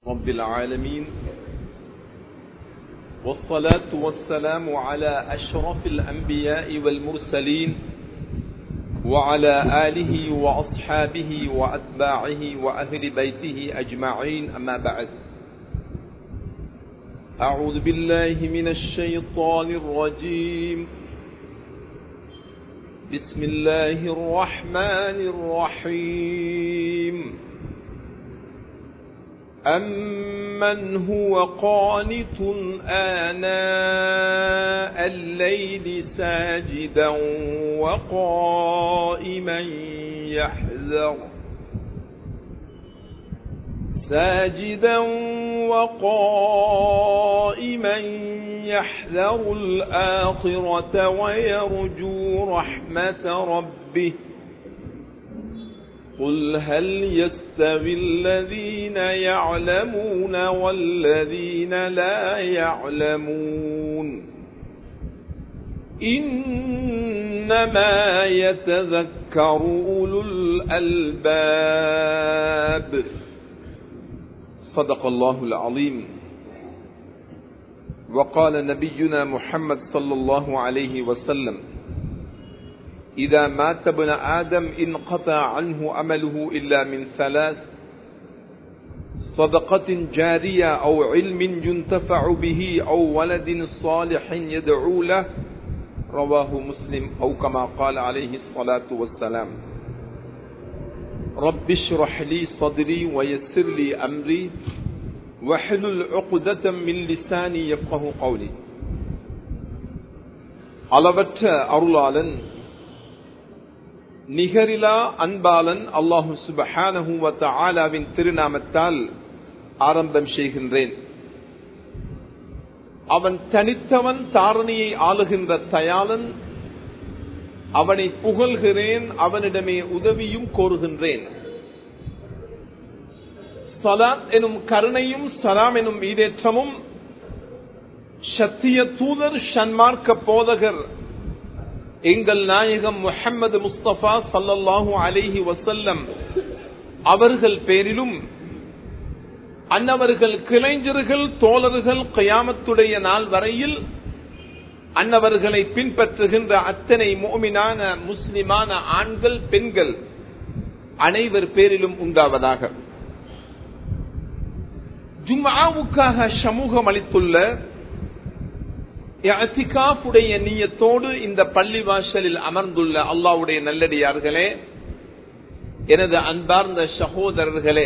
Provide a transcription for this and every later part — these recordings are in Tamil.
رب العالمين والصلاة والسلام على أشرف الأنبياء والمرسلين وعلى آله وأصحابه وأتباعه وأهل بيته أجمعين أما بعد أعوذ بالله من الشيطان الرجيم بسم الله الرحمن الرحيم أمن هو قانت آناء الليل ساجدا وقائما يحذر ساجدا وقائما يحذر الآخرة ويرجو رحمة ربه قل هل يستوي الذين يعلمون والذين لا يعلمون إنما يتذكر أولو الألباب صدق الله العظيم وقال نبينا محمد صلى الله عليه وسلم إذا مات ابن آدم انقطع عنه عمله إلا من ثلاث صدقة جارية أو علم ينتفع به أو ولد صالح يدعو له رواه مسلم أو كما قال عليه الصلاة والسلام رب اشرح لي صدري ويسر لي أمري وحلل عقدة من لساني يفقه قولي அளவற்ற அருளாளன் நிகரிலா அன்பாளன் அல்லாஹு சுபஹானஹுவத்த ஆலாவின் திருநாமத்தால் ஆரம்பம் செய்கின்றேன் அவன் தனித்தவன் தாரணியை ஆளுகின்ற தயாளன் அவனை புகழ்கிறேன் அவனிடமே உதவியும் கோருகின்றேன் சலாம் எனும் கருணையும் சலாம் எனும் ஈடேற்றமும் சத்திய தூதர் ஷன்மார்க்க போதகர் எங்கள் நாயகம் முஹம்மது முஸ்தபா சல்லல்லாஹு அலைஹி வசல்லம் அவர்கள் பேரிலும் அன்னவர்கள் கிளைஞர்கள் தோழர்கள் கயாமத்துடைய நாள் வரையில் அன்னவர்களை பின்பற்றுகின்ற அத்தனை மோமினான முஸ்லிமான ஆண்கள் பெண்கள் அனைவர் பேரிலும் உண்டாவதாக ஜும்மாவுக்காக சமூகம் அளித்துள்ள உடைய நீயத்தோடு இந்த பள்ளி வாசலில் அமர்ந்துள்ள அல்லாவுடைய நல்லடியார்களே எனது அன்பார்ந்த சகோதரர்களே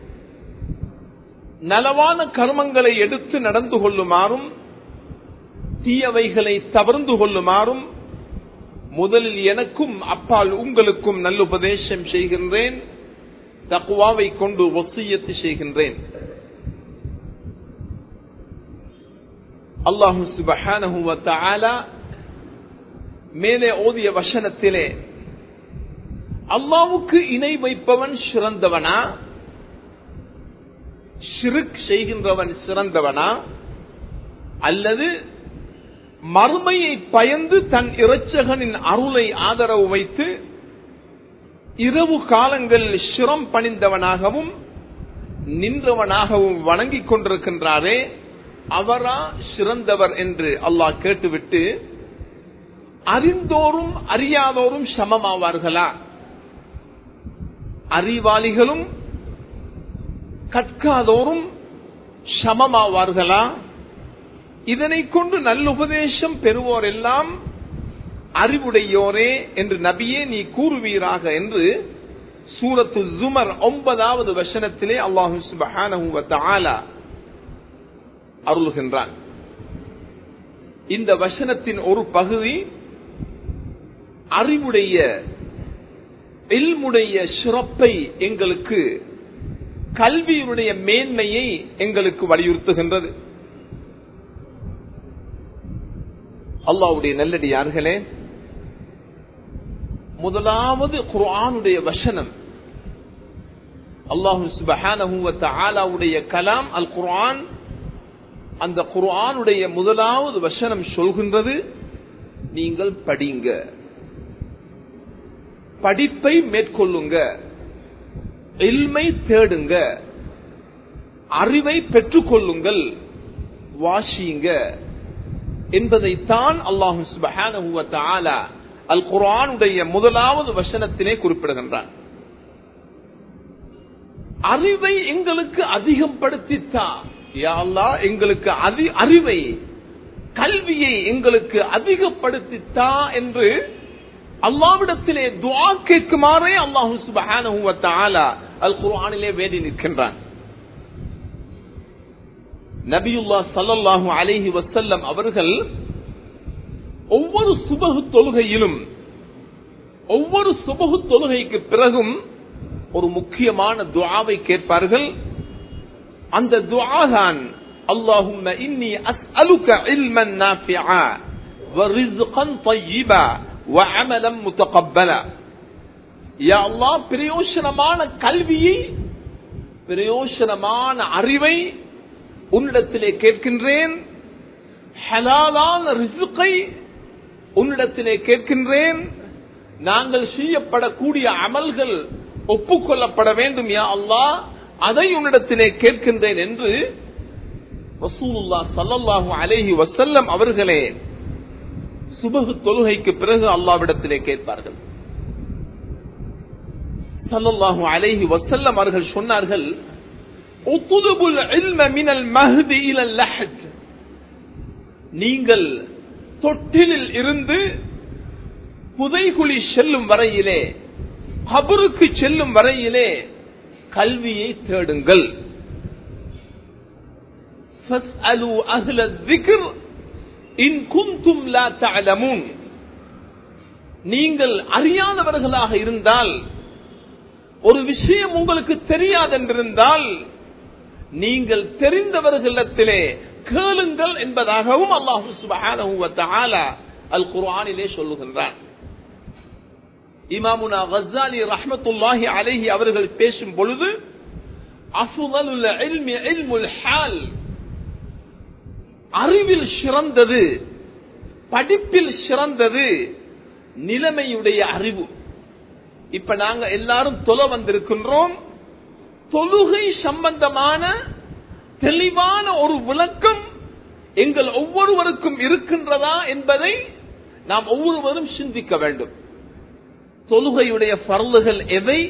நலவான கர்மங்களை எடுத்து நடந்து கொள்ளுமாறும் தீயவைகளை தவறுந்து கொள்ளுமாறும் முதலில் எனக்கும் அப்பால் உங்களுக்கும் நல்லுபதேசம் செய்கின்றேன் தக்குவாவை கொண்டு ஒத்தியத்து செய்கின்றேன் அல்லாஹு சுபஹான மேலே ஓதிய வசனத்திலே அல்லாவுக்கு இணை வைப்பவன் சிறந்தவனா ஷிருக் செய்கின்றவன் சிறந்தவனா அல்லது மறுமையை பயந்து தன் இறைச்சகனின் அருளை ஆதரவு வைத்து இரவு காலங்களில் சிரம் பணிந்தவனாகவும் நின்றவனாகவும் வணங்கிக் கொண்டிருக்கின்றாரே அவரா சிறந்தவர் என்று அல்லாஹ் கேட்டுவிட்டு அறிந்தோரும் அறியாதோரும் சமமாவார்களா அறிவாளிகளும் கற்காதோரும் சமமாவார்களா இதனை கொண்டு நல்லுபதேசம் பெறுவோர் எல்லாம் அறிவுடையோரே என்று நபியே நீ கூறுவீராக என்று சூரத்து ஜுமர் ஒன்பதாவது வசனத்திலே அல்லாஹு சுபஹான அருள்கின்றான் இந்த வசனத்தின் ஒரு பகுதி அறிவுடைய எல்முடைய சிறப்பை எங்களுக்கு கல்வியுடைய மேன்மையை எங்களுக்கு வலியுறுத்துகின்றது அல்லாவுடைய நல்லடியார்களே முதலாவது குர்ஆனுடைய வசனம் அல்லாஹு சுபஹானஹுவத்தாலாவுடைய கலாம் அல் குர்ஆன் அந்த குர்ஆனுடைய முதலாவது வசனம் சொல்கின்றது நீங்கள் படிங்க படிப்பை மேற்கொள்ளுங்க இல்மை தேடுங்க அறிவை பெற்றுக்கொள்ளுங்கள் வாசியுங்க என்பதைத்தான் அல்லாஹு சுபஹானஹு வ தஆலா அல் குர்ஆனுடைய முதலாவது வசனத்திலே குறிப்பிடுகின்றான் அறிவை எங்களுக்கு அதிகப்படுத்தித்தா யா அல்லாஹ் எங்களுக்கு அதி அறிவை கல்வியை எங்களுக்கு அதிகப்படுத்தித்தா என்று அல்லாவிடத்திலே துஆ கேட்குமாறே அல்லாஹு சுபஹானஹு வ தஆலா அல் குர்ஆனிலே வேண்டி நிற்கின்றான் நபியுல்லா சல்லல்லாஹு அலைஹி வசல்லம் அவர்கள் ஒவ்வொரு சுபகு தொழுகையிலும் ஒவ்வொரு சுபகு தொழுகைக்கு பிறகும் ஒரு முக்கியமான துஆவை கேட்பார்கள் அந்த துஆ தான் اللهم إني أسألك علما نافعا ورزقا طيبا وعملا متقبلا يا الله பிரயோசனமான கல்வியை பிரயோசனமான அறிவை உன்னிடத்திலே கேட்கின்றேன் ஹலாலான ரிசுக்கை உன்னிடத்திலே கேட்கின்றேன் நாங்கள் செய்யப்படக்கூடிய அமல்கள் ஒப்புக்கொள்ளப்பட வேண்டும் யா அல்லாஹ் அதை உன்னிடத்திலே கேட்கின்றேன் என்று ரசூலுல்லா சல்லல்லாஹு அலைஹி வசல்லம் அவர்களே சுபகு தொழுகைக்கு பிறகு அல்லாவிடத்திலே கேட்பார்கள் சல்லல்லாஹு அலைஹி வசல்லம் அவர்கள் சொன்னார்கள் உத்துதுபுல் இல்ம மினல் மஹ்தி இலல் லஹத் நீங்கள் தொட்டிலில் இருந்து புதைகுழி செல்லும் வரையிலே கபருக்கு செல்லும் வரையிலே கல்வியை தேடுங்கள் فاسألوا أهل الذكر إن كنتم لا تعلمون நீங்கள் அறியாதவர்களாக இருந்தால் ஒரு விஷயம் உங்களுக்கு தெரியாதென்றிருந்தால் நீங்கள் தெரிந்தவர்களிடத்திலே கேளுங்கள் என்பதாகவும் அல்லாஹு சுபஹானஹு வ தஆலா அல் குர்ஆனிலே சொல்லுகின்றான் இமாமுனா கஸ்ஸாலி ரஹ்மத்துல்லாஹி அலைஹி அவர்கள் பேசும் பொழுது அஃதலுல் இல்மி இல்முல் ஹால் அறிவில் சிறந்தது படிப்பில் சிறந்தது நிலைமையுடைய அறிவு இப்ப நாங்க எல்லாரும் தொலை வந்திருக்கின்றோம் தொழுகை சம்பந்தமான தெளிவான ஒரு விளக்கம் எங்கள் ஒவ்வொருவருக்கும் இருக்கின்றதா என்பதை நாம் ஒவ்வொருவரும் சிந்திக்க வேண்டும் தொழுகையுடைய பரலுகள் எவை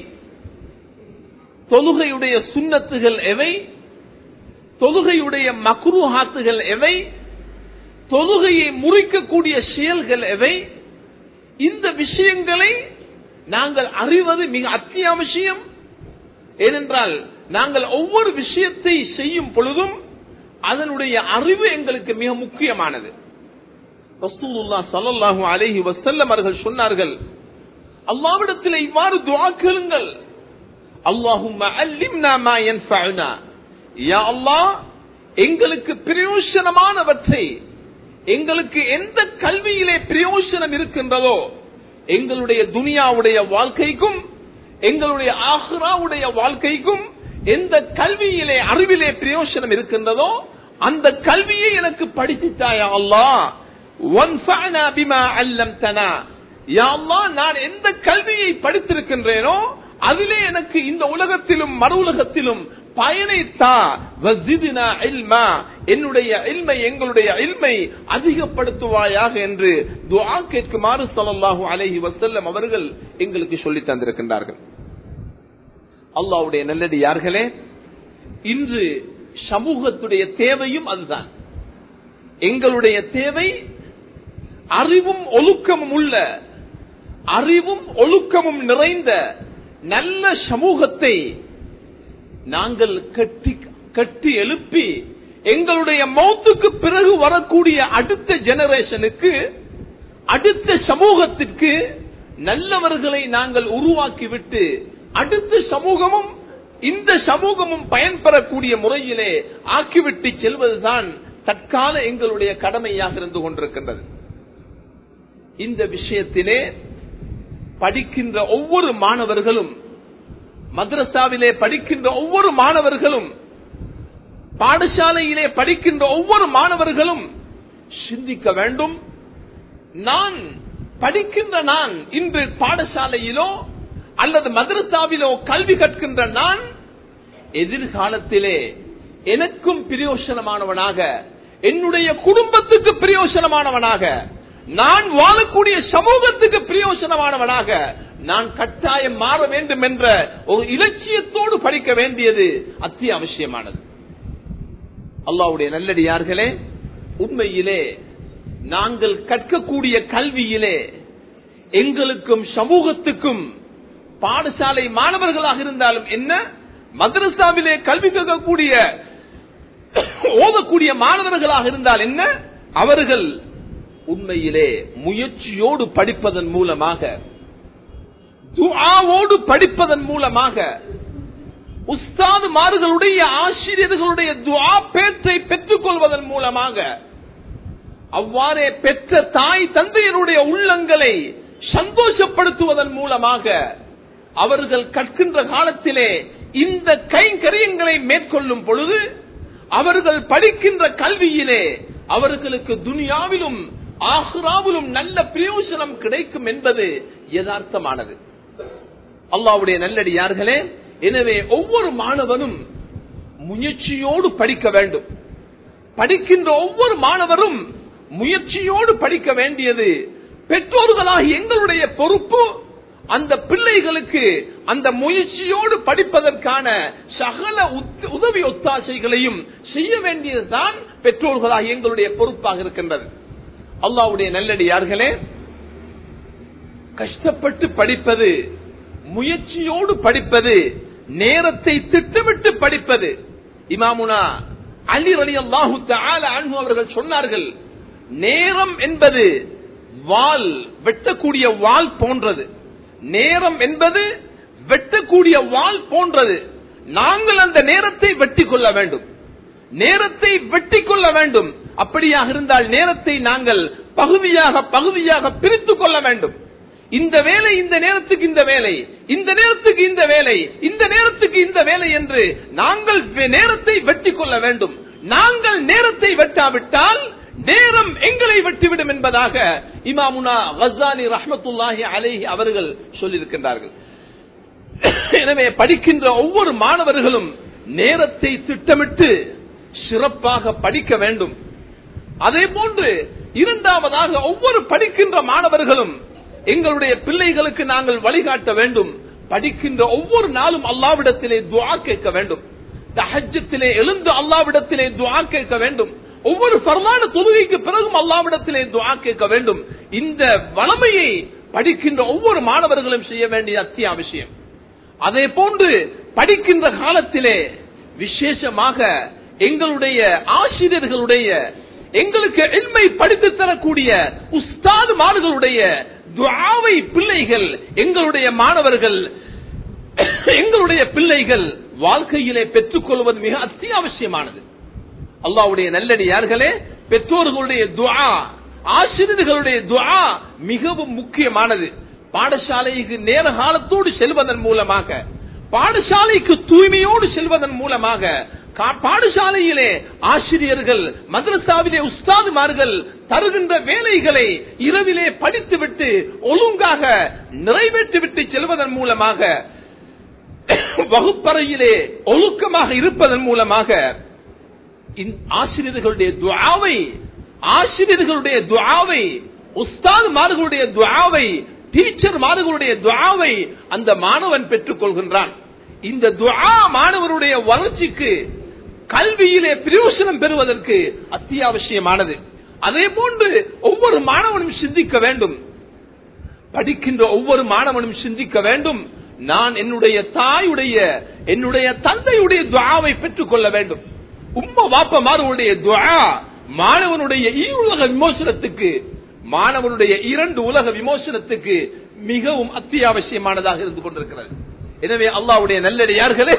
தொழுகையுடைய சுண்ணத்துகள் எவை தொழுகையுடைய மக்ரூஹாத்துகள் எவை தொழுகையை முறிக்கக்கூடிய செயல்கள் எவை இந்த விஷயங்களை நாங்கள் அறிவது மிக அத்தியாவசியம் ஏனென்றால் நாங்கள் ஒவ்வொரு விஷயத்தை செய்யும் பொழுதும் அதனுடைய அறிவு எங்களுக்கு மிக முக்கியமானது ரசூலுல்லா சல்லல்லாஹு அலைஹி வஸல்லம் அவர்கள் சொன்னார்கள் அல்லாவிடத்தில் இவ்வாறு துஆ கேளுங்கள் அல்லாஹும்ம அல்லிம்னா மா யன்ஃபஉனா யா அல்லாஹ் எங்களுக்கு பிரயோசனமானவற்றை எங்களுக்கு எந்த கல்வியிலே பிரயோசனம் இருக்கின்றதோ எங்களுடைய துனியாவுடைய வாழ்க்கைக்கும் எங்களுடைய ஆஹ்ராவுடைய வாழ்க்கைக்கும் எந்த கல்வியிலே அறிவிலே பிரயோசனம் இருக்கின்றதோ அந்த கல்வியை எனக்கு படித்துட்டாயா அல்லாஹ் வன்ஃபஅனா பிமா அல்லம்தனா யா அல்லாஹ் நான் எந்த கல்வியை படித்திருக்கின்றேனோ அதிலே எனக்கு இந்த உலகத்திலும் மறு உலகத்திலும் பயனைத்தா வஸித்னா இல்மா என்னுடைய இல்மை எங்களுடைய இல்மை அதிகப்படுத்துவாயாக என்று துஆ கேட்குமாறு ஸல்லல்லாஹு அலைஹி வஸல்லம் அவர்கள் எங்களுக்கு சொல்லி தந்திருக்கின்றார்கள் அல்லாஹ்வுடைய நல்லடியார்களே இன்று சமூகத்துடைய தேவையும் அதுதான் எங்களுடைய தேவை அறிவும் ஒழுக்கமும் உள்ள அறிவும் ஒழுக்கமும் நிறைந்த நல்ல சமூகத்தை நாங்கள் கட்டி கட்டி எழுப்பி எங்களுடைய மௌத்துக்கு பிறகு வரக்கூடிய அடுத்த ஜெனரேஷனுக்கு அடுத்த சமூகத்திற்கு நல்லவர்களை நாங்கள் உருவாக்கிவிட்டு அடுத்த சமூகமும் இந்த சமூகமும் பயன்பெறக்கூடிய முறையிலே ஆக்கிவிட்டு செல்வதுதான் தற்கால எங்களுடைய கடமையாக இருந்து கொண்டிருக்கின்றது இந்த விஷயத்திலே படிக்கின்ற ஒவ்வொரு மாணவர்களும் மദ്രസാவிலே படிக்கின்ற ஒவ்வொரு மாணவர்களும் பாடசாலையிலே படிக்கின்ற ஒவ்வொரு மாணவர்களும் சிந்திக்க வேண்டும் நான் படிக்கின்ற நான் இன்று பாடசாலையிலோ அல்லது மதரசாவிலோ கல்வி கற்கின்ற நான் எதிர்காலத்திலே எனக்கும் பிரயோசனமானவனாக என்னுடைய குடும்பத்துக்கு பிரயோசனமானவனாக நான் வாழக்கூடிய சமூகத்துக்கு பிரயோசனமானவனாக நான் கட்டாயம் மாற வேண்டும் என்ற ஒரு இலட்சியத்தோடு படிக்க வேண்டியது அத்தியாவசியமானது அல்லாவுடைய நல்லடியார்களே உண்மையிலே நாங்கள் கற்கக்கூடிய கல்வியிலே எங்களுக்கும் சமூகத்துக்கும் பாடசாலை மாணவர்களாக இருந்தாலும் என்ன மதரசாவிலே கல்வி கற்கக்கூடிய ஓதக்கூடிய மாணவர்களாக இருந்தால் என்ன அவர்கள் உண்மையிலே முயற்சியோடு படிப்பதன் மூலமாக துஆவோடு படிப்பதன் மூலமாக உஸ்தாதுமார்களுடைய ஆசிரியர்களுடைய துஆ பேற்றை பெற்றுக் கொள்வதன் மூலமாக அவ்வாறே பெற்ற தாய் தந்தையருடைய உள்ளங்களை சந்தோஷப்படுத்துவதன் மூலமாக அவர்கள் கற்கின்ற காலத்திலே இந்த கைங்கரியங்களை மேற்கொள்ளும் பொழுது அவர்கள் படிக்கின்ற கல்வியிலே அவர்களுக்கு துனியாவிலும் ஆஹ்ராவிலும் நல்ல பிரயோஜனம் கிடைக்கும் என்பது யதார்த்தமானது அல்லாவுடைய நல்லடியார்களே எனவே ஒவ்வொரு மாணவனும் முயற்சியோடு படிக்க வேண்டும் படிக்கின்ற ஒவ்வொரு மாணவரும் முயற்சியோடு படிக்க வேண்டியது பெற்றோர்களாக எங்களுடைய பொறுப்பு அந்த பிள்ளைகளுக்கு அந்த முயற்சியோடு படிப்பதற்கான சகல உத்- உதவி ஒத்தாசைகளையும் செய்ய வேண்டியதுதான் பெற்றோர்களாக எங்களுடைய பொறுப்பாக இருக்கின்றது அல்லாவுடைய நல்லடியார்களே கஷ்டப்பட்டு படிப்பது முயற்சியோடு படிப்பது நேரத்தை திட்டமிட்டு படிப்பது இமாமுனா அலி அலி அல்லாஹு அன்பு அவர்கள் சொன்னார்கள் நேரம் என்பது வால் வெட்டக்கூடிய வால் போன்றது நேரம் என்பது வெட்டக்கூடிய வால் போன்றது நாங்கள் அந்த நேரத்தை வெட்டி கொள்ள வேண்டும் நேரத்தை வெட்டி கொள்ள வேண்டும் அப்படியாக இருந்தால் நேரத்தை நாங்கள் பகுதியாக பகுதியாக பிரித்துக் கொள்ள வேண்டும் இந்த வேலை இந்த நேரத்துக்கு இந்த வேலை இந்த நேரத்துக்கு இந்த வேலை இந்த நேரத்துக்கு இந்த வேலை என்று நாங்கள் வே- நேரத்தை வெட்டி கொள்ள வேண்டும் நாங்கள் நேரத்தை வெட்டாவிட்டால் நேரம் எங்களை வெட்டிவிடும் என்பதாக இமாமுனா கசானி ரஹ்மத்துல்லாஹி அலைஹி அவர்கள் சொல்லியிருக்கின்றார்கள் எனவே படிக்கின்ற ஒவ்வொரு மாணவர்களும் நேரத்தை திட்டமிட்டு சிறப்பாக படிக்க வேண்டும் அதே போன்று இரண்டாவதாக ஒவ்வொரு படிக்கின்ற மாணவர்களும் எங்களுடைய பிள்ளைகளுக்கு நாங்கள் வழிகாட்ட வேண்டும் படிக்கின்ற ஒவ்வொரு நாளும் அல்லாவிடத்திலே துஆ கேட்க வேண்டும் தஹஜத்திலே எழுந்து அல்லாவிடத்திலே துஆ கேட்க வேண்டும் ஒவ்வொரு பரமான தொழுகைக்கு பிறகும் அல்லாவிடத்திலே துஆ கேட்க வேண்டும் இந்த வளமையை படிக்கின்ற ஒவ்வொரு மாணவர்களும் செய்ய வேண்டிய அத்தியாவசியம் அதே போன்று படிக்கின்ற காலத்திலே விசேஷமாக எங்களுடைய ஆசிரியர்களுடைய எங்களுக்கு எண்மை படித்து தரக்கூடிய உஸ்தாதுமார்களுடைய துஆவை பிள்ளைகள் எங்களுடைய மாணவர்கள் எங்களுடைய பிள்ளைகள் வாழ்க்கையிலே பெற்றுக் கொள்வது மிக அத்தியாவசியமானது அல்லாவுடைய நல்லடியார்களே பெற்றோர்களுடைய துஆ ஆசிரியர்களுடைய துஆ மிகவும் முக்கியமானது பாடசாலைக்கு நேர காலத்தோடு செல்வதன் மூலமாக பாடசாலைக்கு தூய்மையோடு செல்வதன் மூலமாக கா- பாடசாலையிலே ஆசிரியர்கள் மதரசாவிலே உஸ்தாதுமார்கள் தருகின்ற வேலைகளை இரவிலே படித்துவிட்டு ஒழுங்காக நிறைவேற்றிவிட்டு செல்வதன் மூலமாக வகுப்பறையிலே ஒழுக்கமாக இருப்பதன் மூலமாக இந்த ஆசிரியர்களுடைய துஆவை ஆசிரியர்களுடைய துஆவை உஸ்தாது மார்களுடைய துஆவை டீச்சர் மார்களுடைய துஆவை அந்த மாணவன் பெற்றுக் கொள்கின்றான் இந்த துஆ மாணவருடைய வளர்ச்சிக்கு கல்வியிலே பிரயோசனம் பெறுவதற்கு அத்தியாவசியமானது அதே போன்று ஒவ்வொரு மாணவனும் சிந்திக்க வேண்டும் படிக்கின்ற ஒவ்வொரு மாணவனும் சிந்திக்க வேண்டும் நான் என்னுடைய தாயுடைய என்னுடைய தந்தையுடைய துஆவை பெற்றுக் கொள்ள வேண்டும் உம்ம வாப்பமாருடைய துஆ மாணவனுடைய உலக விமோசனத்துக்கு மாணவனுடைய இரண்டு உலக விமோசனத்துக்கு மிகவும் அத்தியாவசியமானதாக இருந்து கொண்டிருக்கிறது எனவே அல்லாஹ்வுடைய நல்லடியார்களே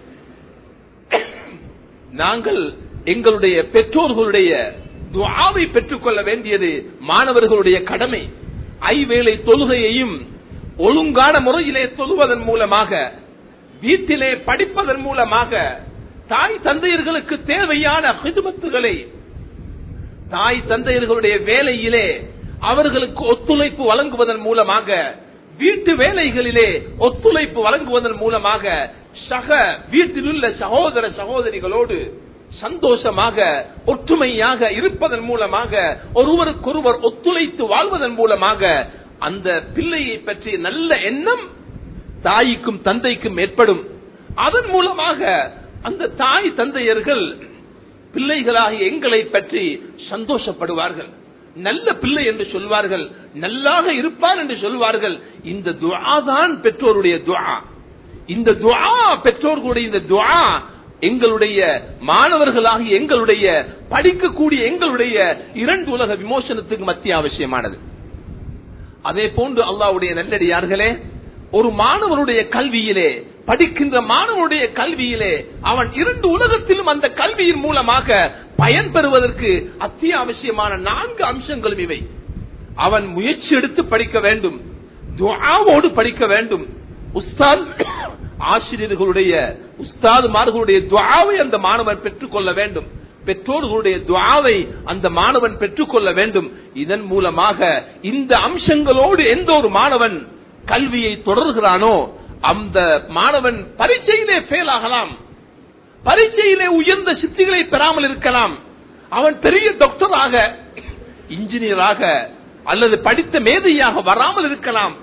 நாங்கள் எங்களுடைய பெற்றோர்களுடைய துஆவை பெற்றுக்கொள்ள வேண்டியது மாணவர்களுடைய கடமை ஐவேளை தொழுகையையும் ஒழுங்கான முறையிலே தொழுவதன் மூலமாக வீட்டிலே படிப்பதன் மூலமாக தாய் தந்தையர்களுக்கு தேவையான ஹிதுமத்துகளை தாய் தந்தையர்களுடைய வேலையிலே அவர்களுக்கு ஒத்துழைப்பு வழங்குவதன் மூலமாக வீட்டு வேலைகளிலே ஒத்துழைப்பு வழங்குவதன் மூலமாக சக வீட்டிலுள்ள சகோதர சகோதரிகளோடு சந்தோஷமாக ஒற்றுமையாக இருப்பதன் மூலமாக ஒருவருக்கொருவர் ஒத்துழைத்து வாழ்வதன் மூலமாக அந்த பிள்ளையை பற்றிய நல்ல எண்ணம் தாய்க்கும் தந்தைக்கும் ஏற்படும் அதன் மூலமாக அந்த தாய் தந்தையர்கள் பிள்ளைகளாகிய எங்களை பற்றி சந்தோஷப்படுவார்கள் நல்ல பிள்ளை என்று சொல்வார்கள் நல்லாக இருப்பார் என்று சொல்வார்கள் இந்த துஆ தான் பெற்றோருடைய துஆ இந்த துஆ பெற்றோர்களுடைய இந்த துஆ எங்களுடைய மாணவர்களாகிய எங்களுடைய படிக்கக்கூடிய எங்களுடைய இரண்டு உலக விமோசனத்துக்கு அத்தியாவசியமானது அதே போன்று அல்லாவுடைய நல்லடியார்களே ஒரு மாணவனுடைய கல்வியிலே படிக்கின்ற மாணவனுடைய கல்வியிலே அவன் இரண்டு உலகத்திலும் அந்த கல்வியின் மூலமாக பயன் பெறுவதற்கு அத்தியாவசியமான நான்கு அம்சங்களும் இவை அவன் முயற்சி எடுத்து படிக்க வேண்டும் துஆவோடு படிக்க வேண்டும் உஸ்தாத் ஆசிரியர்களுடைய உஸ்தாதுமார்களுடைய துஆவை அந்த மாணவன் பெற்றுக்கொள்ள வேண்டும் பெற்றோர்களுடைய துஆவை அந்த மாணவன் பெற்றுக்கொள்ள வேண்டும் இதன் மூலமாக இந்த அம்சங்களோடு எந்த ஒரு மாணவன் கல்வியை தொடர்கிறானோ அந்த மாணவன் பரீட்சையிலே ஃபெயில் ஆகலாம் பரீட்சையிலே உயர்ந்த சித்திகளை பெறாமல் இருக்கலாம் அவன் பெரிய டாக்டராக இன்ஜினியராக அல்லது படித்த மேதையாக வராமல் இருக்கலாம்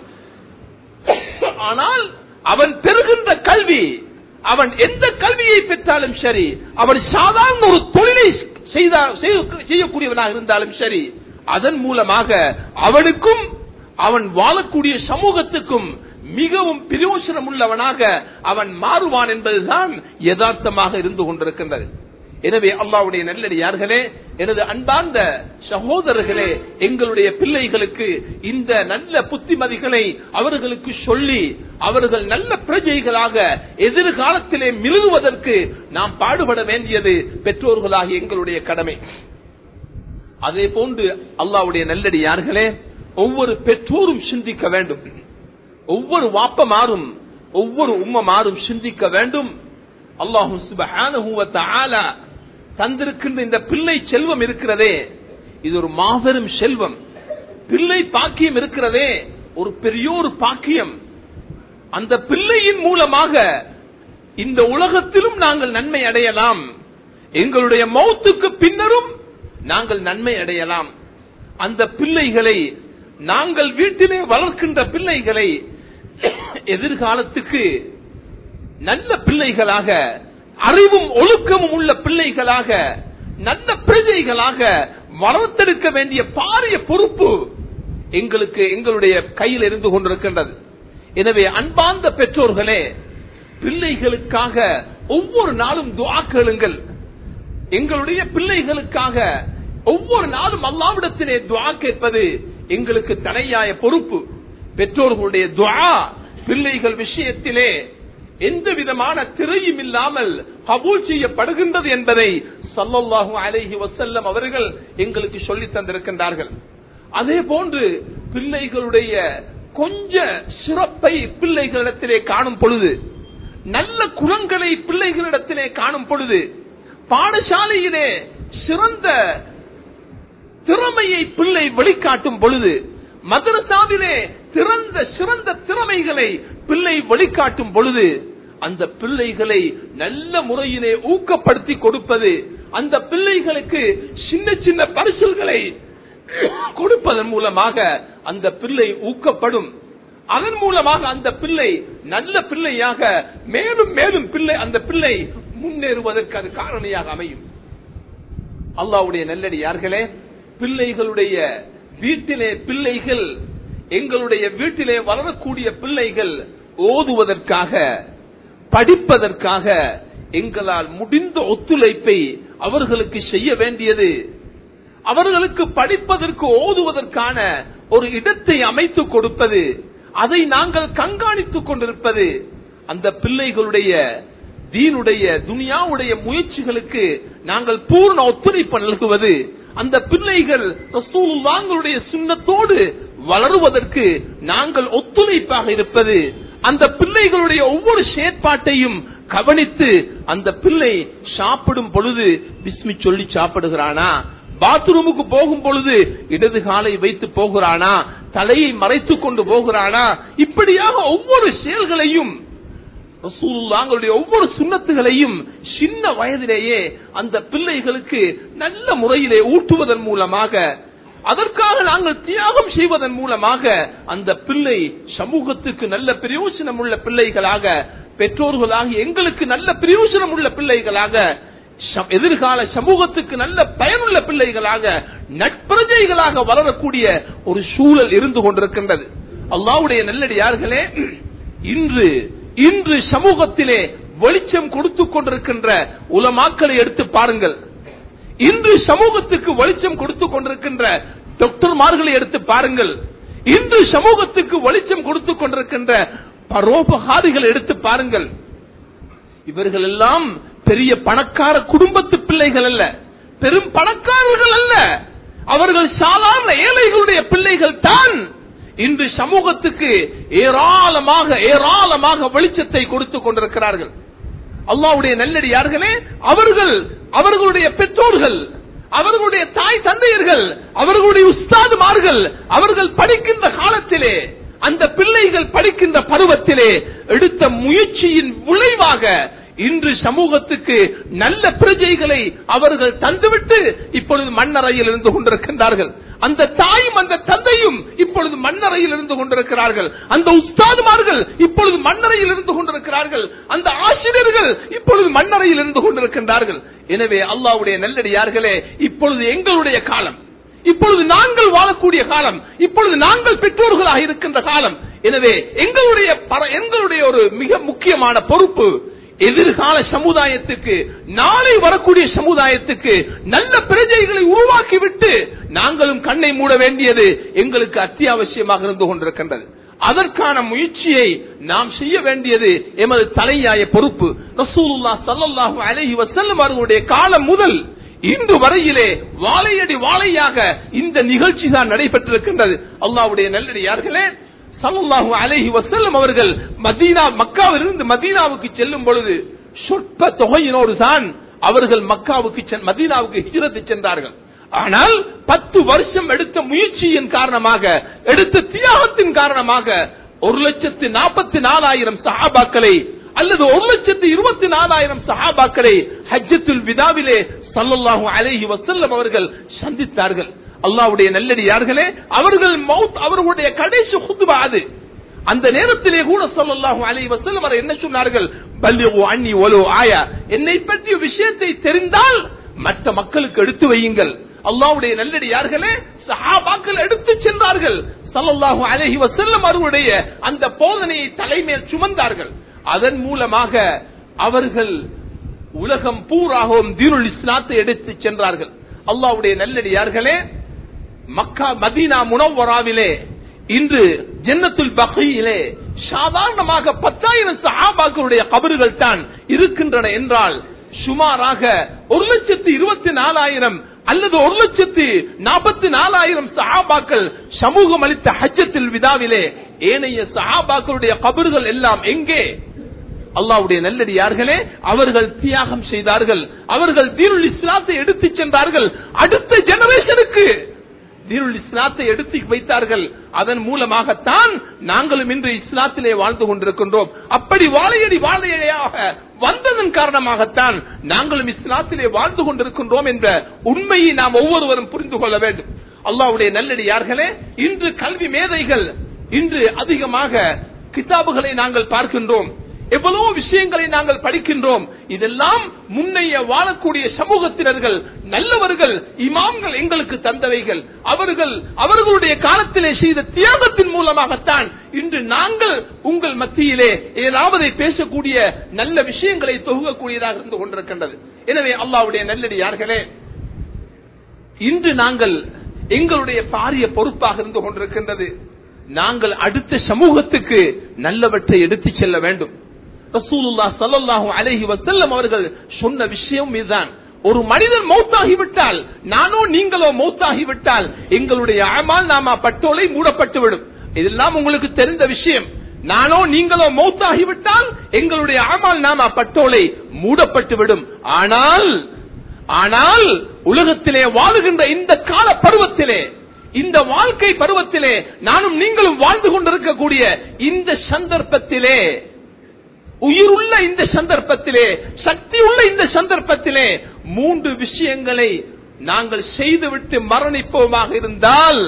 ஆனால் அவன் பெறுகின்ற கல்வி அவன் எந்த கல்வியை பெற்றாலும் சரி அவன் சாதாரண ஒரு தொழிலை செய்தா- செய்ய- செய்யக்கூடியவனாக இருந்தாலும் சரி அதன் மூலமாக அவனுக்கும் அவன் வாழக்கூடிய சமூகத்துக்கும் மிகவும் பிரயோசனம் உள்ளவனாக அவன் மாறுவான் என்பதுதான் யதார்த்தமாக இருந்து கொண்டிருக்கின்றது எனவே அல்லாவுடைய நல்லடியார்களே எனது அன்பார்ந்த சகோதரர்களே எங்களுடைய பிள்ளைகளுக்கு இந்த நல்ல புத்திமதிகளை அவர்களுக்கு சொல்லி அவர்கள் நல்ல பிரஜைகளாக எதிர்காலத்திலே மிருகுவதற்கு நாம் பாடுபட வேண்டியது பெற்றோர்களாகிய எங்களுடைய கடமை அதே போன்று அல்லாவுடைய நல்லடியார்களே ஒவ்வொரு பெற்றோரும் சிந்திக்க வேண்டும் ஒவ்வொரு வாப்பமாறும் ஒவ்வொரு உம்மமாறும் சிந்திக்க வேண்டும் அல்லாஹு சுப்ஹானஹு வ தஆலா தந்திருக்கின்ற இந்த பிள்ளை செல்வம் இருக்கிறதே இது ஒரு மாபெரும் செல்வம் பிள்ளை பாக்கியம் இருக்கிறதே ஒரு பெரிய ஒரு பாக்கியம் அந்த பிள்ளையின் மூலமாக இந்த உலகத்திலும் நாங்கள் நன்மை அடையலாம் எங்களுடைய மௌத்துக்கு பின்னரும் நாங்கள் நன்மை அடையலாம் அந்த பிள்ளைகளை நாங்கள் வீட்டிலே வளர்க்கின்ற பிள்ளைகளை எதிர்காலத்துக்கு நல்ல பிள்ளைகளாக அறிவும் ஒழுக்கமும் உள்ள பிள்ளைகளாக நல்ல பிரஜைகளாக வளர்த்தெடுக்க வேண்டிய பாரிய பொறுப்பு எங்களுக்கு எங்களுடைய கையில் இருந்து கொண்டிருக்கின்றது எனவே அன்பார்ந்த பெற்றோர்களே பிள்ளைகளுக்காக ஒவ்வொரு நாளும் துஆ கேளுங்கள் எங்களுடைய பிள்ளைகளுக்காக ஒவ்வொரு நாளும் அல்லாவிடத்திலே துஆ கேட்பது எங்களுக்கு தனையாய பொறுப்பு பெற்றோர்களுடைய துஆ பிள்ளைகள் விஷயத்திலே எந்த விதமான திரையும் இல்லாமல் கபூல் செய்யப்படுகின்றது என்பதை சல்லல்லாஹு அலைஹி வஸல்லம் அவர்கள் எங்களுக்கு சொல்லித் தந்திருக்கின்றார்கள் அதே போன்று பிள்ளைகளுடைய கொஞ்ச சிறப்பை பிள்ளைகளிடத்திலே காணும் பொழுது நல்ல குணங்களை பிள்ளைகளிடத்திலே காணும் பொழுது பாடசாலையிலே சிறந்த திறமையை பிள்ளை வெளிக்காட்டும் பொழுது மதரசாவிலே திறந்த சிறந்த திறமைகளை பிள்ளை வெளிக்காட்டும் பொழுது அந்த பிள்ளைகளை நல்ல முறையிலே ஊக்கப்படுத்தி கொடுப்பது அந்த பிள்ளைகளுக்கு சின்ன சின்ன பரிசல்களை கொடுப்பதன் மூலமாக அந்த பிள்ளை ஊக்கப்படும் அதன் மூலமாக அந்த பிள்ளை நல்ல பிள்ளையாக மேலும் மேலும் பிள்ளை அந்த பிள்ளை முன்னேறுவதற்கு அது காரணியாக அமையும் அல்லாவுடைய நல்லடியார்களே பிள்ளைகளுடைய வீட்டிலே பிள்ளைகள் எங்களுடைய வீட்டிலே வளரக்கூடிய பிள்ளைகள் ஓதுவதற்காக படிப்பதற்காக எங்களால் முடிந்த ஒத்துழைப்பை அவர்களுக்கு செய்ய வேண்டியது அவர்களுக்கு படிப்பதற்கு ஓதுவதற்கான ஒரு இடத்தை அமைத்துக் கொடுப்பது அதை நாங்கள் கண்காணித்துக் கொண்டிருப்பது அந்த பிள்ளைகளுடைய தீனுடைய துனியாவுடைய முயற்சிகளுக்கு நாங்கள் பூர்ண ஒத்துழைப்பு நல்குவது அந்த பிள்ளைகள் ரசூலுல்லாஹ்வுடைய சுண்ணத்தோடு வளருவதற்கு நாங்கள் ஒத்துழைப்பாக இருப்பது அந்த பிள்ளைகளுடைய ஒவ்வொரு செயற்பாட்டையும் கவனித்து அந்த பிள்ளை சாப்பிடும் பொழுது பிஸ்மி சொல்லி சாப்பிடுகிறானா பாத்ரூமுக்கு போகும் பொழுது இடது காலை வைத்து போகிறானா தலையை மறைத்துக் கொண்டு போகிறானா இப்படியாக ஒவ்வொரு செயல்களையும் ரசூலுல்லாங்களுடைய ஒவ்வொரு சுண்ணத்துகளையும் சின்ன வயதிலேயே அந்த பிள்ளைகளுக்கு நல்ல முறையிலே ஊட்டுவதன் மூலமாக அதற்காக நாங்கள் தியாகம் செய்வதன் மூலமாக அந்த பிள்ளை சமூகத்துக்கு நல்ல பிரயோஜனம் உள்ள பிள்ளைகளாக பெற்றோர்களாக எங்களுக்கு நல்ல பிரயோஜனம் உள்ள பிள்ளைகளாக ச- எதிர்கால சமூகத்துக்கு நல்ல பயனுள்ள பிள்ளைகளாக நட்பிரஜைகளாக வளரக்கூடிய ஒரு சூழல் இருந்து கொண்டிருக்கின்றது அல்லாவுடைய நல்லடியார்களே இன்று இன்று சமூகத்திலே வெளிச்சம் கொடுத்து கொண்டிருக்கின்ற உலமாக்களை எடுத்து பாருங்கள் இன்று சமூகத்துக்கு வெளிச்சம் கொடுத்து கொண்டிருக்கின்ற டாக்டர்மார்களை எடுத்து பாருங்கள் இன்று சமூகத்துக்கு வெளிச்சம் கொடுத்து கொண்டிருக்கின்ற பரோபகாரிகளை எடுத்து பாருங்கள் இவர்கள் எல்லாம் பெரிய பணக்கார குடும்பத்து பிள்ளைகள் அல்ல பெரும் பணக்காரர்கள் அல்ல அவர்கள் சாதாரண ஏழைகளுடைய பிள்ளைகள் தான் இன்று சமூகத்துக்கு ஏராளமாக ஏராளமாக வெளிச்சத்தை கொடுத்து கொண்டிருக்கிறார்கள் அல்லாவுடைய நல்லடியார்களே அவர்கள் அவர்களுடைய பெற்றோர்கள் அவர்களுடைய தாய் தந்தையர்கள் அவர்களுடைய உஸ்தாதுமார்கள் அவர்கள் படிக்கின்ற காலத்திலே அந்த பிள்ளைகள் படிக்கின்ற பருவத்திலே எடுத்த முயற்சியின் விளைவாக இன்று சமூகத்துக்கு நல்ல பிரஜைகளை அவர்கள் தந்துவிட்டு இப்பொழுது மண்ணறையில் இருந்து கொண்டிருக்கின்றார்கள் அந்த தாயும் அந்த தந்தையும் இப்பொழுது மண்ணறையில் இருந்து கொண்டிருக்கிறார்கள் அந்த உஸ்தாதுமார்கள் இப்பொழுது மண்ணறையில் இருந்து கொண்டிருக்கிறார்கள் அந்த ஆசிரியர்கள் இப்பொழுது மண்ணறையில் இருந்து கொண்டிருக்கின்றார்கள் எனவே அல்லாவுடைய நல்லடியார்களே இப்பொழுது எங்களுடைய காலம் இப்பொழுது நாங்கள் வாழக்கூடிய காலம் இப்பொழுது நாங்கள் பெற்றோர்களாக இருக்கின்ற காலம் எனவே எங்களுடைய பர- எங்களுடைய ஒரு மிக முக்கியமான பொறுப்பு எதிர்கால சமுதாயத்துக்கு நாளை வரக்கூடிய சமுதாயத்துக்கு நல்ல பிரஜைகளை உருவாக்கிவிட்டு நாங்களும் கண்ணை மூட வேண்டியது எங்களுக்கு அத்தியாவசியமாக இருந்து கொண்டிருக்கின்றது அதற்கான முயற்சியை நாம் செய்ய வேண்டியது எமது தலையாய பொறுப்பு ரசூலுல்லா ஸல்லல்லாஹு அலைஹி வஸல்லம் அவர்களுடைய காலம் முதல் இன்று வரையிலே வாழையடி வாழையாக இந்த நிகழ்ச்சி தான் நடைபெற்றிருக்கின்றது அல்லாவுடைய நல்லடியார்களே சல்லல்லாஹு அலைஹி வஸல்லம் அவர்கள் மதீனா மக்காவிலிருந்து மதீனாவுக்கு செல்லும் பொழுது சொற்ப தொகையினோடு தான் அவர்கள் மக்காவுக்கு சென்- மதீனாவுக்கு ஹிஜ்ரத்து சென்றார்கள் ஆனால் பத்து வருஷம் எடுத்த முயற்சியின் காரணமாக எடுத்த தியாகத்தின் காரணமாக ஒரு லட்சத்து நாற்பத்தி நாலாயிரம் சஹாபாக்களை அல்லது ஒரு லட்சத்து இருபத்தி நாலாயிரம் சஹாபாக்களை ஹஜ்ஜத்துல் விதாவிலே சல்லல்லாஹு அலைஹி வஸல்லம் அவர்கள் சந்தித்தார்கள் அல்லாஹ்வுடைய நல்லடியார்களே அவர்கள் மவுத் அவர்களுடைய கடைசி ஹுத்பா அது அந்த நேரத்திலே கூட ஸல்லல்லாஹு அலைஹி வஸல்லம் அவர் என்ன சொன்னார்கள் பல்லிகு அன்னி ஒலோ ஆயா என்னை பற்றிய விஷயத்தை தெரிந்தால் மற்ற மக்களுக்கு எடுத்து வையுங்கள் அல்லாஹ்வுடைய நல்லடியார்களே சஹாபாக்கள் எடுத்து சென்றார்கள் ஸல்லல்லாஹு அலைஹி வஸல்லம் அவர்களுடைய அந்த போதனையை தலைமையில் சுமந்தார்கள் அதன் மூலமாக அவர்கள் உலகம் பூராகவும் தீனுல் இஸ்லாத்தை எடுத்து சென்றார்கள் அல்லாஹ்வுடைய நல்லடியார்களே மக்கா மதீனா முனவராவிலே இன்று ஜன்னத்துல் பகையிலே சாதாரணமாக பத்தாயிரம் சஹாபாக்களுடைய கபறுகள் தான் இருக்கின்றன என்றால் சுமாராக ஒரு லட்சத்து இருபத்தி நாலாயிரம் அல்லது ஒரு லட்சத்து நாற்பத்தி நாலாயிரம் சஹாபாக்கள் சமூகம் அளித்த ஹஜ்ஜத்தில் விதாவிலே ஏனைய சஹாபாக்களுடைய கபறுகள் எல்லாம் எங்கே அல்லாவுடைய நல்லடியார்களே அவர்கள் தியாகம் செய்தார்கள் அவர்கள் தீனுல் இஸ்லாத்தை எடுத்துச் சென்றார்கள் அடுத்த ஜெனரேஷனுக்கு தீனுல் இஸ்லாத்தை எடுத்து வைத்தார்கள் அதன் மூலமாகத்தான் நாங்களும் இன்று இஸ்லாத்திலே வாழ்ந்து கொண்டிருக்கின்றோம் அப்படி வாழையடி வாழையடியாக வந்ததன் காரணமாகத்தான் நாங்களும் இஸ்லாத்திலே வாழ்ந்து கொண்டிருக்கின்றோம் என்ற உண்மையை நாம் ஒவ்வொருவரும் புரிந்து கொள்ள வேண்டும் அல்லாவுடைய நல்லடியார்களே இன்று கல்வி மேதைகள் இன்று அதிகமாக கிதாபுகளை நாங்கள் பார்க்கின்றோம் எவ்வளவு விஷயங்களை நாங்கள் படிக்கின்றோம் இதெல்லாம் முன்னைய வாழக்கூடிய சமூகத்தினர்கள் நல்லவர்கள் இமாம்கள் எங்களுக்கு தந்தவைகள் அவர்கள் அவர்களுடைய காலத்திலே செய்த தியாகத்தின் மூலமாகத்தான் இன்று நாங்கள் உங்கள் மத்தியிலே ஏதாவது பேசக்கூடிய நல்ல விஷயங்களை தொகுக்கக்கூடியதாக இருந்து கொண்டிருக்கின்றது எனவே அல்லாவுடைய நல்லடியார்களே இன்று நாங்கள் எங்களுடைய பாரிய பொறுப்பாக இருந்து கொண்டிருக்கின்றது நாங்கள் அடுத்த சமூகத்துக்கு நல்லவற்றை எடுத்துச் செல்ல வேண்டும் ரசூலுல்லா ஸல்லல்லாஹு அலைஹி வஸல்லம் அவர்கள் சொன்ன விஷயம் இதுதான் ஒரு மனிதன் மௌத்தாகிவிட்டால் நானோ நீங்களோ மௌத்தாகிவிட்டால் எங்களுடைய அமால் நாமா பட்டோலை மூடப்பட்டு விடும் இதெல்லாம் உங்களுக்கு தெரிந்த விஷயம் நானோ நீங்களோ மௌத்தாகிவிட்டால் எங்களுடைய அமால் நாமா பட்டோலை மூடப்பட்டு விடும் ஆனால் ஆனால் உலகத்திலே வாழுகின்ற இந்த கால பருவத்திலே இந்த வாழ்க்கை பருவத்திலே நானும் நீங்களும் வாழ்ந்து கொண்டிருக்கக்கூடிய இந்த சந்தர்ப்பத்திலே உயிருள்ள இந்த சந்தர்ப்பத்திலே சக்தி உள்ள இந்த சந்தர்ப்பத்திலே மூன்று விஷயங்களை நாங்கள் செய்துவிட்டு மரணிப்போமாக இருந்தால்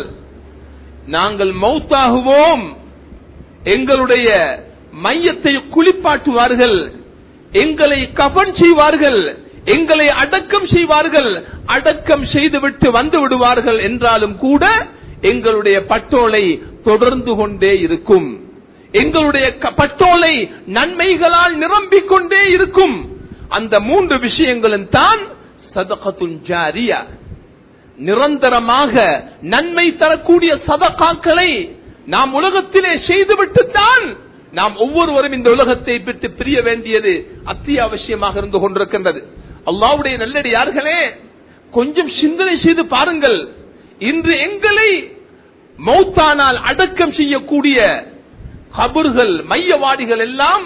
நாங்கள் மௌத்தாகுவோம் எங்களுடைய மையத்தை குளிப்பாட்டுவார்கள் எங்களை கபன் செய்வார்கள் எங்களை அடக்கம் செய்வார்கள் அடக்கம் செய்துவிட்டு வந்து விடுவார்கள் என்றாலும் கூட எங்களுடைய பட்டோலை தொடர்ந்து கொண்டே இருக்கும் எங்களுடைய க- பட்டோலை நன்மைகளால் நிரம்பிக் கொண்டே இருக்கும் அந்த மூன்று விஷயங்களும் தான் சதகத்துன் ஜாரியா நிரந்தரமாக நன்மை தரக்கூடிய சதகாக்களை நாம் உலகத்திலே செய்துவிட்டுத்தான் நாம் ஒவ்வொருவரும் இந்த உலகத்தை விட்டு பிரிய வேண்டியது அத்தியாவசியமாக இருந்து கொண்டிருக்கின்றது அல்லாவுடைய நல்லடியார்களே கொஞ்சம் சிந்தனை செய்து பாருங்கள் இன்று எங்களை மௌத்தானால் அடக்கம் செய்யக்கூடிய கபர்கள் மையவாடிகள் எல்லாம்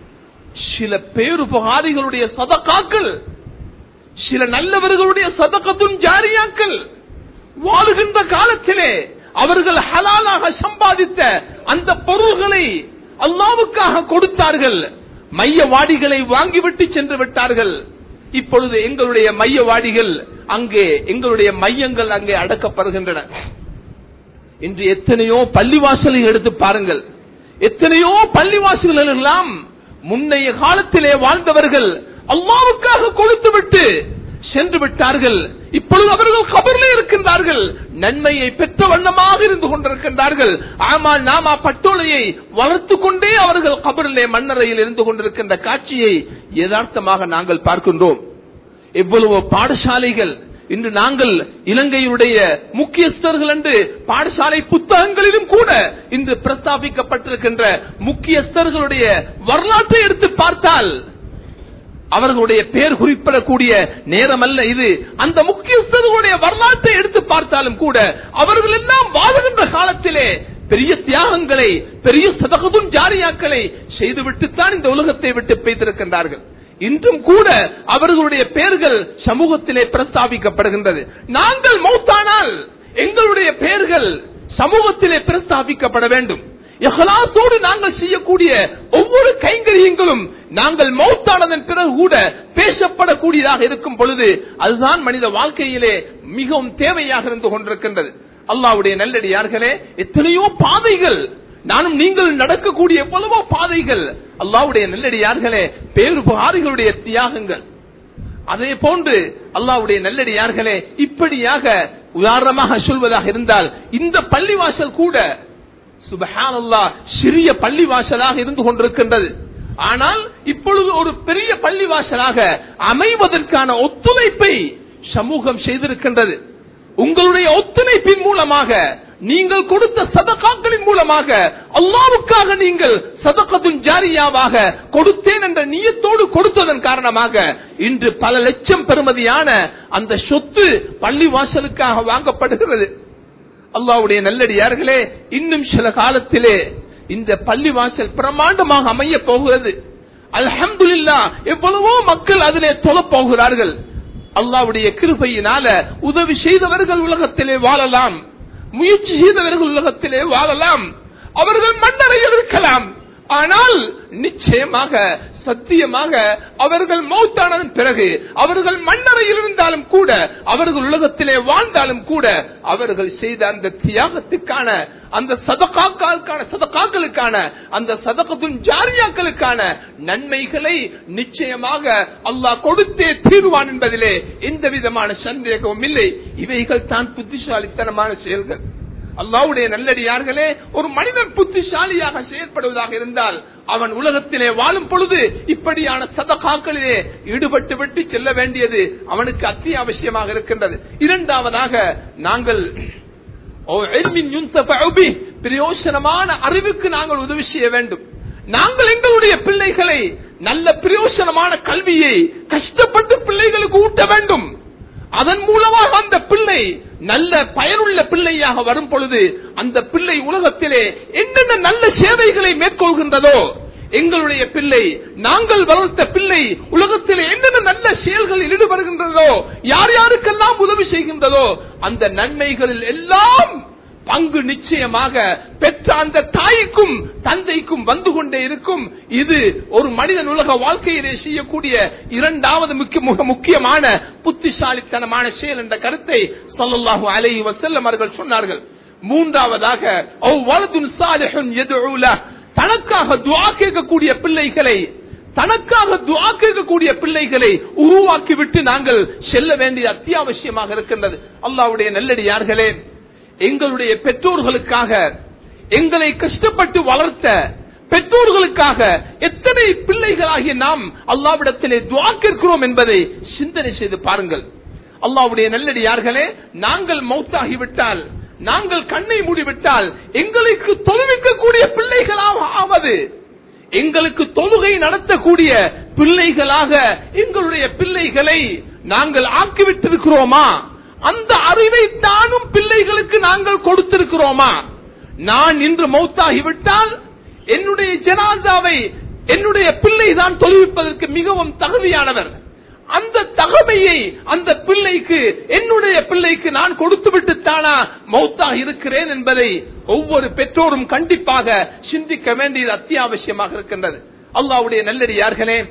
சில பேருபகாரிகளுடைய சதக்காக்கள் சில நல்லவர்களுடைய சதக்கத்தும் ஜாரியாக்கள் வாழுகின்ற காலத்திலே அவர்கள் ஹலாலாக சம்பாதித்த அந்த பொருள்களை அல்லாவுக்காக கொடுத்தார்கள் மையவாடிகளை வாங்கிவிட்டு சென்று விட்டார்கள் இப்பொழுது எங்களுடைய மையவாடிகள் அங்கே எங்களுடைய மையங்கள் அங்கே அடக்கப்படுகின்றன இன்று எத்தனையோ பள்ளிவாசலை எடுத்து பாருங்கள் எத்தனையோ பள்ளிவாசல்கள் எல்லாம் முன்னைய காலத்திலே வாழ்ந்தவர்கள் அல்லாவுக்காக கொடுத்துவிட்டு சென்று விட்டார்கள் இப்பொழுது அவர்கள் கபரில் இருக்கின்றார்கள் நன்மையை பெற்ற வண்ணமாக இருந்து கொண்டிருக்கின்றார்கள் ஆனால் நாம பட்டோலையை வளர்த்து கொண்டே அவர்கள் கபரிலே மண்ணறையில் இருந்து கொண்டிருக்கின்ற காட்சியை யதார்த்தமாக நாங்கள் பார்க்கின்றோம் எவ்வளவோ பாடசாலைகள் இன்று நாங்கள் இலங்கையுடைய முக்கியஸ்தர்கள் என்று பாடசாலை புத்தகங்களிலும் கூட இன்று பிரஸ்தாபிக்கப்பட்டிருக்கின்ற முக்கியஸ்தர்களுடைய வரலாற்றை எடுத்து பார்த்தால் அவர்களுடைய பெயர் குறிப்பிடக்கூடிய நேரம் அல்ல இது அந்த முக்கியஸ்தர்களுடைய வரலாற்றை எடுத்து பார்த்தாலும் கூட அவர்கள் எல்லாம் வாழுகின்ற காலத்திலே பெரிய தியாகங்களை பெரிய சதகதும் ஜாரியாக்களை செய்துவிட்டுத்தான் இந்த உலகத்தை விட்டு பெய்திருக்கின்றார்கள் இன்றும் கூட அவர்களுடைய பெயர்கள் சமூகத்திலே பிரஸ்தாபிக்கப்படுகின்றது நாங்கள் மௌத்தானால் எங்களுடைய பெயர்கள் சமூகத்திலே பிரஸ்தாபிக்கப்பட வேண்டும் இஹ்லாசோடு நாங்கள் செய்யக்கூடிய ஒவ்வொரு கைங்கரியங்களும் நாங்கள் மௌத்தானதன் பிறகு கூட பேசப்படக்கூடியதாக இருக்கும் பொழுது அதுதான் மனித வாழ்க்கையிலே மிகவும் தேவையாக இருந்து கொண்டிருக்கின்றது அல்லாவுடைய நல்லடியார்களே எத்தனையோ பாதைகள் நானும் நீங்கள் நடக்கக்கூடிய எவ்வளவோ பாதைகள் அல்லாவுடைய நல்லடியார்களே பேருபகாரிகளுடைய தியாகங்கள் அதே போன்று அல்லாவுடைய நல்லடியார்களே இப்படியாக உதாரணமாக சொல்வதாக இருந்தால் இந்த பள்ளிவாசல் கூட சுபஹானல்லா சிறிய பள்ளிவாசலாக இருந்து கொண்டிருக்கின்றது ஆனால் இப்பொழுது ஒரு பெரிய பள்ளிவாசலாக அமைவதற்கான ஒத்துழைப்பை சமூகம் செய்திருக்கின்றது உங்களுடைய ஒத்துழைப்பின் மூலமாக நீங்கள் கொடுத்த சதகாக்களின் மூலமாக அல்லாவுக்காக நீங்கள் சதகத்தின் ஜாரியாவாக கொடுத்தேன் என்ற நீயத்தோடு கொடுத்ததன் காரணமாக இன்று பல லட்சம் பெறுமதியான அந்த சொத்து பள்ளிவாசலுக்காக வாங்கப்படுகிறது அல்லாவுடைய நல்லடியார்களே இன்னும் சில காலத்திலே இந்த பள்ளிவாசல் பிரமாண்டமாக அமைய போகிறது அல்ஹம்துலில்லா எவ்வளவோ மக்கள் அதிலே தொழப் போகிறார்கள் அல்லாவுடைய கிருபையினால உதவி செய்தவர்கள் உலகத்திலே வாழலாம் முயற்சி செய்தவர்கள் உலகத்திலே வாழலாம் அவர்கள் மன்னரையில் இருக்கலாம் ஆனால் நிச்சயமாக சத்தியமாக அவர்கள் மௌத்தானதன் பிறகு அவர்கள் மன்னரையில் இருந்தாலும் கூட அவர்கள் உலகத்திலே வாழ்ந்தாலும் கூட அவர்கள் செய்த அந்த தியாகத்துக்கான அந்த சதகாக்களுக்கான சதகாக்களுக்கான அந்த சதகத்தின் ஜாரியாக்களுக்கான நன்மைகளை நிச்சயமாக அல்லாஹ் கொடுத்தே தீர்வான் என்பதிலே எந்த விதமான சந்தேகமும் இல்லை இவைகள் தான் புத்திசாலித்தனமான செயல்கள் அல்லாவுடைய நல்லடியார்களே ஒரு மனிதன் புத்திசாலியாக செயல்படுவதாக இருந்தால் அவன் உலகத்திலே வாழும் பொழுது இப்படியான சதகாக்களிலே ஈடுபட்டு விட்டு செல்ல வேண்டியது அவனுக்கு அத்தியாவசியமாக இருக்கின்றது இரண்டாவதாக நாங்கள் பிரயோசனமான அறிவுக்கு நாங்கள் உதவி செய்ய வேண்டும் நாங்கள் எங்களுடைய பிள்ளைகளை நல்ல பிரயோசனமான கல்வியை கஷ்டப்பட்டு பிள்ளைகளுக்கு ஊட்ட வேண்டும் அதன் மூலமாக அந்த பிள்ளை நல்ல பயனுள்ள பிள்ளையாக வரும் பொழுது அந்த பிள்ளை உலகத்திலே என்னென்ன நல்ல சேவைகளை மேற்கொள்கின்றதோ எங்களுடைய பிள்ளை நாங்கள் வளர்த்த பிள்ளை உலகத்தில் என்னென்ன நல்ல செயல்களில் ஈடுபடுகின்றதோ யார் யாருக்கெல்லாம் உதவி செய்கின்றதோ அந்த நன்மைகளில் எல்லாம் பங்கு நிச்சயமாக பெற்ற அந்த தாய்க்கும் தந்தைக்கும் வந்து கொண்டே இருக்கும் இது ஒரு மனிதன் உலக வாழ்க்கையிலே செய்யக்கூடிய இரண்டாவது முக்கிய மிக முக்கியமான புத்திசாலித்தனமான செயல் என்ற கருத்தை சொல்லல்லாஹு அலைஹி வஸல்லம் அவர்கள் சொன்னார்கள் மூன்றாவதாக அவ்வளதுன் சாலிஹுன் யதுஉ லஹ். தனக்காக துஆ கேட்கக்கூடிய பிள்ளைகளை தனக்காக துஆ கேட்கக்கூடிய பிள்ளைகளை உருவாக்கிவிட்டு நாங்கள் செல்ல வேண்டிய அத்தியாவசியமாக இருக்கின்றது அல்லாஹ்வுடைய நல்லடியார்களே எங்களுடைய பெற்றோர்களுக்காக எங்களை கஷ்டப்பட்டு வளர்த்த பெற்றோர்களுக்காக எத்தனை பிள்ளைகளாகிய நாம் அல்லாவிடத்திலே துஆ கேட்கிறோம் என்பதை சிந்தனை செய்து பாருங்கள் அல்லாவுடைய நல்லடியார்களே நாங்கள் மௌத்தாகிவிட்டால் நாங்கள் கண்ணை மூடிவிட்டால் எங்களுக்கு தொழுவிக்கக்கூடிய பிள்ளைகளாக ஆவது எங்களுக்கு தொழுகை நடத்தக்கூடிய பிள்ளைகளாக எங்களுடைய பிள்ளைகளை நாங்கள் ஆக்கிவிட்டிருக்கிறோமா அந்த அறிவை தானும் பிள்ளைகளுக்கு நாங்கள் கொடுத்திருக்கிறோமா நான் இன்று மௌத்தாகிவிட்டால் என்னுடைய ஜனாதாவை என்னுடைய பிள்ளை தான் தொழுவிப்பதற்கு மிகவும் தகுதியானவர் அந்த தகமையை அந்த பிள்ளைக்கு என்னுடைய பிள்ளைக்கு நான் கொடுத்து விட்டு தானா மௌத்தா இருக்கிறேன் என்பதை ஒவ்வொரு பெற்றோரும் கண்டிப்பாக சிந்திக்க வேண்டியது அத்தியாவசியமாக இருக்கின்றது அல்லாவுடைய நல்லடியார்களே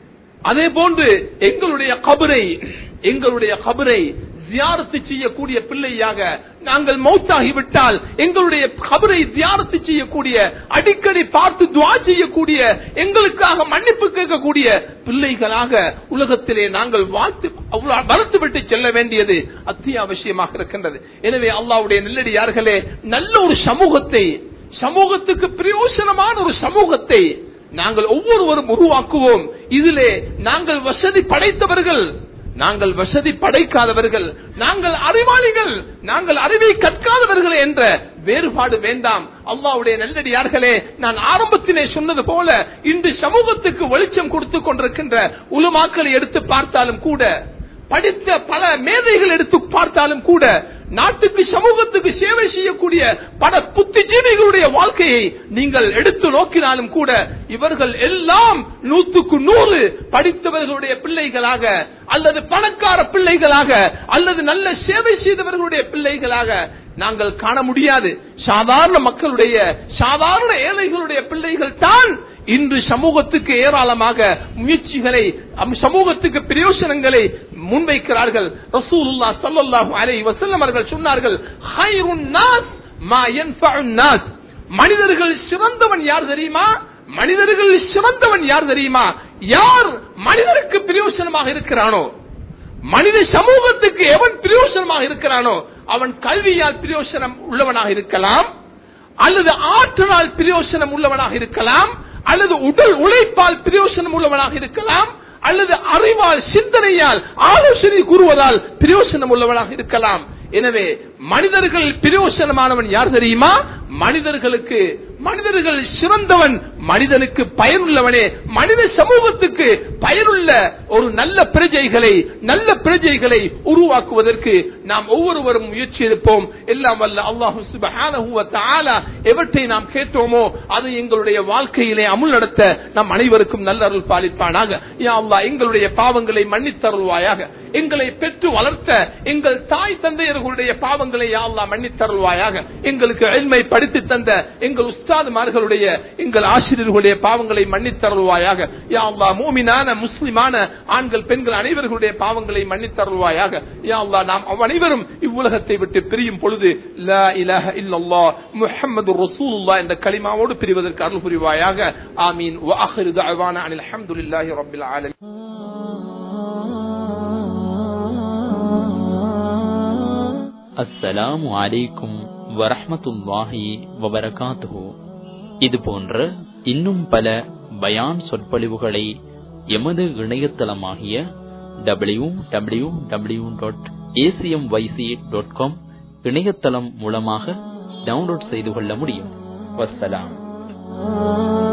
அதே போன்று எங்களுடைய கபரை எங்களுடைய கபரை தியாரத்து செய்யக்கூடிய பிள்ளையாக நாங்கள் மௌத்தாகிவிட்டால் எங்களுடைய கபரை தியாரத்து செய்யக்கூடிய அடிக்கடி பார்த்து துவா செய்யக்கூடிய எங்களுக்காக மன்னிப்பு கேட்கக்கூடிய பிள்ளைகளாக உலகத்திலே நாங்கள் வாழ்த்து வளர்த்து விட்டு செல்ல வேண்டியது அத்தியாவசியமாக இருக்கின்றது எனவே அல்லாவுடைய நெல்லடியார்களே நல்ல ஒரு சமூகத்தை சமூகத்துக்கு பிரயோசனமான ஒரு சமூகத்தை நாங்கள் ஒவ்வொருவரும் உருவாக்குவோம் இதிலே நாங்கள் வசதி படைத்தவர்கள் நாங்கள் வசதி படைக்காதவர்கள் நாங்கள் அறிவாளிகள் நாங்கள் அறிவை கற்காதவர்கள் என்ற வேறுபாடு வேண்டாம் அல்லாவுடைய நல்லடியார்களே நான் ஆரம்பத்திலே சொன்னது போல இன்று சமூகத்துக்கு வெளிச்சம் கொடுத்து கொண்டிருக்கின்ற உலுமாக்களை எடுத்து பார்த்தாலும் கூட படித்த பல மேதைகள் எடுத்து பார்த்தாலும் கூட நாட்டுக்கு சமூகத்துக்கு சேவை செய்யக்கூடிய பல புத்திஜீவிகளுடைய வாழ்க்கையை நீங்கள் எடுத்து நோக்கினாலும் கூட இவர்கள் எல்லாம் நூத்துக்கு நூறு படித்தவர்களுடைய பிள்ளைகளாக அல்லது பணக்கார பிள்ளைகளாக அல்லது நல்ல சேவை செய்தவர்களுடைய பிள்ளைகளாக நாங்கள் காண முடியாது சாதாரண மக்களுடைய சாதாரண ஏழைகளுடைய பிள்ளைகள் தான் இன்று சமூகத்துக்கு ஏராளமாக முயற்சிகளை சமூகத்துக்கு பிரயோசனங்களை முன்வைக்கிறார்கள் ரசூலுல்லா ஸல்லல்லாஹு அலைஹி வஸல்லம் அவர்கள் சொன்னார்கள் ஹைருன் நாஸ் மா யன்ஃபஉன் நாஸ் மனிதர்கள் சிறந்தவன் யார் தெரியுமா மனிதர்கள் சிறந்தவன் யார் தெரியுமா யார் மனிதருக்கு பிரயோசனமாக இருக்கிறானோ மனித சமூகத்துக்கு எவன் பிரயோசனமாக இருக்கிறானோ அவன் கல்வியால் பிரயோசனம் உள்ளவனாக இருக்கலாம் அல்லது ஆற்றலால் பிரயோசனம் உள்ளவனாக இருக்கலாம் அல்லது உடல் உழைப்பால் பிரயோசனம் உள்ளவனாக இருக்கலாம் அல்லது அறிவால் சிந்தனையால் ஆலோசனை கூறுவதால் பிரயோசனம் உள்ளவனாக இருக்கலாம் எனவே மனிதர்கள் பிரயோசனமானவன் யார் தெரியுமா மனிதர்களுக்கு மனிதர்கள் சிறந்தவன் மனிதனுக்கு பயனுள்ளவனே மனித சமூகத்துக்கு பயனுள்ள ஒரு நல்ல பிரஜைகளை நல்ல பிரஜைகளை உருவாக்குவதற்கு நாம் ஒவ்வொருவரும் முயற்சி எடுப்போம் எல்லாம் வல்ல அல்லாஹு சுப்ஹானஹு வ தஆலா எவற்றை நாம் கேட்டோமோ அது எங்களுடைய வாழ்க்கையிலே அமுல் நடத்த நம் அனைவருக்கும் நல்ல அருள் பாலிப்பானாக யா அல்லாஹ் எங்களுடைய பாவங்களை மன்னித்தருள்வாயாக எங்களை பெற்று வளர்த்த எங்கள் தாய் தந்தையர்களுடைய பாவங்களை யா அல்லாஹ் மன்னித்தருள்வாயாக எங்களுக்கு எல்மை படித்து தந்த எங்கள் உஸ்தாதுமார்களுடைய எங்கள் ஆசிரியர்களுடைய பாவங்களை மன்னித்தருள்வாயாக யா அல்லாஹ் மூமினான முஸ்லிமான ஆண்கள் பெண்கள் அனைவர்களுடைய பாவங்களை மன்னித்தருள்வாயாக யா அல்லாஹ் நாம் அனைவரும் இவ்வுலகத்தை விட்டு பிரியும் பொழுது லா இலாஹ இல்லல்லாஹ் முஹம்மது ரசூலுல்லாஹ் என்ற கலிமாவோடு பிரிவதற்கு அருள் புரிவாயாக ஆமீன் வ ஆஹிரு தஅவானா அனில் ஹம்துலில்லாஹி ரப்பில் ஆலமீன் அஸ்ஸலாமு அலைக்கும் வரஹ்மத்துல்லாஹி வபரகாத்துஹு இது போன்ற இன்னும் பல பயான் சொற்பொழிவுகளை எமது இணையதளமாகிய W W W dot A C M Y C dot com இணையதளம் மூலமாக டவுன்லோட் செய்து கொள்ள முடியும் வஸ்ஸலாம்